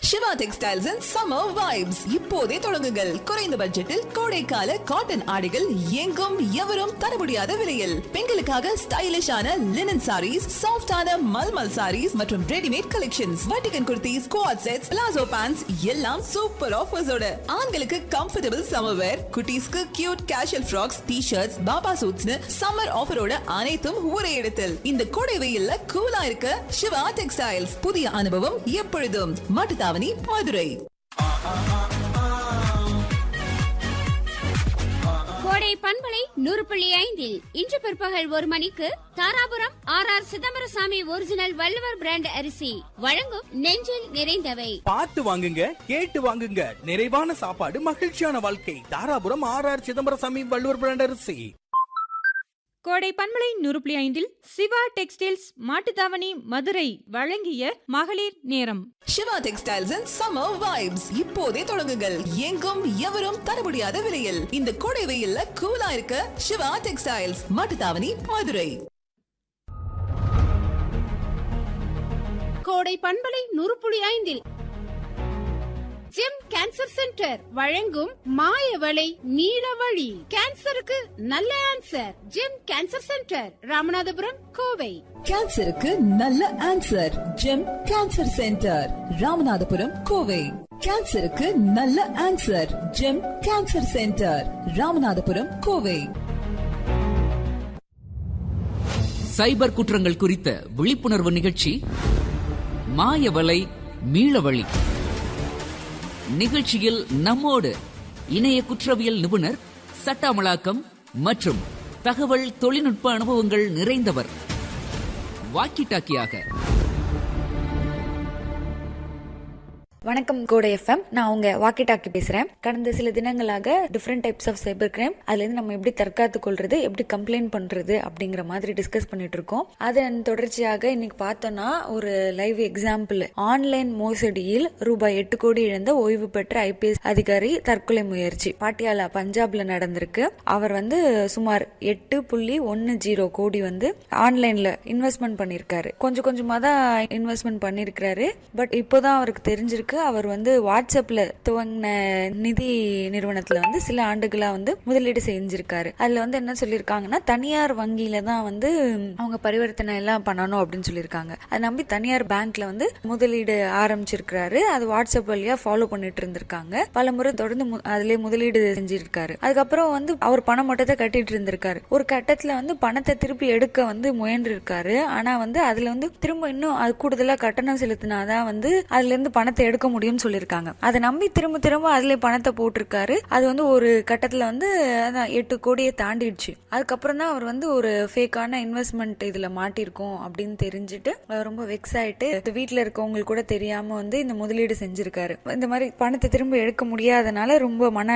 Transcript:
Siva textiles and summer vibes இப்போதே தொடங்குங்கள் குறைந்த பட்ஜெட்டில் கோடைக்கால காட்டன் ஆடைகள் எங்கும் எவரும் தர முடியாத விலையில் பெண்களுக்காக ஸ்டைலிஷான லினன் சாரீஸ் சாஃப்டான மல்மல் சாரீஸ் மற்றும் ரெடிமேட் கலெக்ஷன்ஸ் வட்டிகன் kurtis coord sets palazzo pants எல்லாம் சூப்பர் ஆஃபர்ஸோட ஆண்களுக்கு கம்ஃபர்டபுள் சம்மர் வேர் குட்டீஸ்க்கு cute casual frocks T shirts பாபா சூட்ஸ்னு சம்மர் ஆஃபரோட அனைத்தும் ஒரே இடத்தில் இந்த கோடை வெயில்ல கூலா இருக்க சிவா டெக்ஸ்டைல்ஸ் புதிய அனுபவம் எப்பொழுதும் மாட்டுத்தாவணி மதுரை கோடை பண்பலை நூறு புள்ளி ஐந்தில் இன்று பிற்பகல் ஒரு மணிக்கு Dharapuram R R Chidambarasamy original Valluvar brand அரிசி வழங்கும் நெஞ்சில் நிறைந்தவை பார்த்து வாங்குங்க கேட்டு வாங்குங்க நிறைவான சாப்பாடு மகிழ்ச்சியான வாழ்க்கை Dharapuram R R Chidambarasamy Valluvar brand அரிசி கோடை பண்பலை நூறு புள்ளி ஐந்தில் சிவா டெக்ஸ்டைல்ஸ் மாட்டுத்தாவணி மதுரை வழங்கிய மகளிர் நேரம் Siva textiles and summer vibes இப்போதே தொடங்குங்கள் எங்கும் எவரும் தர முடியாத விலையில் இந்த கோடை வெயில்ல கூலா இருக்க சிவா டெக்ஸ்டைல்ஸ் மாட்டுத்தாவணி மதுரை கோடை பண்பலை நூறு புள்ளி ஐந்தில் ஜெம் கேன்சர் சென்டர் வழங்கும் மாயவளை நீலவழி கேன்சருக்கு நல்ல answer Gem cancer centre Ramanathapuram Kovai கேன்சருக்கு நல்ல answer Gem cancer centre Ramanathapuram Kovai கேன்சருக்கு நல்ல answer Gem cancer centre Ramanathapuram Kovai cyber குற்றங்கள் குறித்த விழிப்புணர்வு நிகழ்ச்சி மாயவலை மீளவழி நிகழ்ச்சியில் நம்மோடு இணைய குற்றவியல் நிபுணர் சட்ட அமலாக்கம் மற்றும் தகவல் தொழில்நுட்ப அனுபவங்கள் நிறைந்தவர் வாக்கி டாக்கியாக வணக்கம் கோடை எஃப்எம் நான் உங்க வாக்கி டாக்கி பேசுறேன் கடந்த சில தினங்களாக different types of cyber crime அதுல இருந்து நம்ம எப்படி தற்காத்து கொள்றது எப்படி கம்ப்ளைண்ட் பண்றது அப்படிங்கிற மாதிரி டிஸ்கஸ் பண்ணிட்டு இருக்கோம் அதன் தொடர்ச்சியாக இன்னைக்கு பார்த்தோம்னா ஒரு லைவ் எக்ஸாம்பிள் ஆன்லைன் மோசடியில் ரூபாய் எட்டு கோடி இழந்த ஓய்வு பெற்ற ஐபிஎஸ் அதிகாரி தற்கொலை முயற்சி பாட்டியாலா பஞ்சாப்ல நடந்திருக்கு அவர் வந்து சுமார் எட்டு புள்ளி ஒன்னு ஜீரோ கோடி வந்து ஆன்லைன்ல இன்வெஸ்ட்மெண்ட் பண்ணிருக்காரு கொஞ்சம் கொஞ்சமா தான் இன்வெஸ்ட்மெண்ட் பண்ணிருக்காரு பட் இப்போதான் அவருக்கு தெரிஞ்சிருக்கு அவர் வந்து வாட்ஸ்அப்ல துவங்கின நிதி நிறுவனத்துல வந்து சில ஆண்டுகளா வந்து முதலீடு செஞ்சிருக்காரு அதுல வந்து என்ன சொல்லியிருக்காங்கன்னா தனியார் வங்கியில தான் வந்து அவங்க பரிவர்த்தனை எல்லாம் பண்ணணும் அப்படின்னு சொல்லியிருக்காங்க அதை நம்பி தனியார் பேங்க்ல வந்து முதலீடு ஆரம்பிச்சிருக்காரு அது வாட்ஸ்அப் வழியா ஃபாலோ பண்ணிட்டு இருந்திருக்காங்க பல முறை தொடர்ந்து மு- அதுலயே முதலீடு செஞ்சிருக்காரு அதுக்கப்புறம் வந்து அவர் பணம் மட்டும் தான் கட்டிட்டு இருந்திருக்காரு ஒரு கட்டத்துல வந்து பணத்தை திருப்பி எடுக்க வந்து முயன்று இருக்காரு ஆனா வந்து அதுல வந்து திரும்ப இன்னும் அது கூடுதலா கட்டணம் செலுத்தினாதான் வந்து அதுல இருந்து பணத்தை எடுக்க முடியும்னு சொல்லியிருக்காங்க அதை நம்பி திரும்ப திரும்ப அதுல பணத்தை போட்டிருக்காரு அது வந்து ஒரு கட்டத்துல வந்து அதான் எட்டு கோடியை தாண்டிடுச்சு அதுக்கப்புறம் தான் அவர் வந்து ஒரு ஃபேக்கான இன்வெஸ்ட்மெண்ட் இதுல மாட்டிருக்கோம் அப்படின்னு தெரிஞ்சுட்டு அவர் ரொம்ப வெக்ஸ் ஆயிட்டு இது வீட்டுல இருக்கவங்களுக்கு கூட தெரியாம வந்து இந்த முதலீடு செஞ்சிருக்காரு இந்த மாதிரி பணத்தை திரும்ப எடுக்க முடியாதனால ரொம்ப மன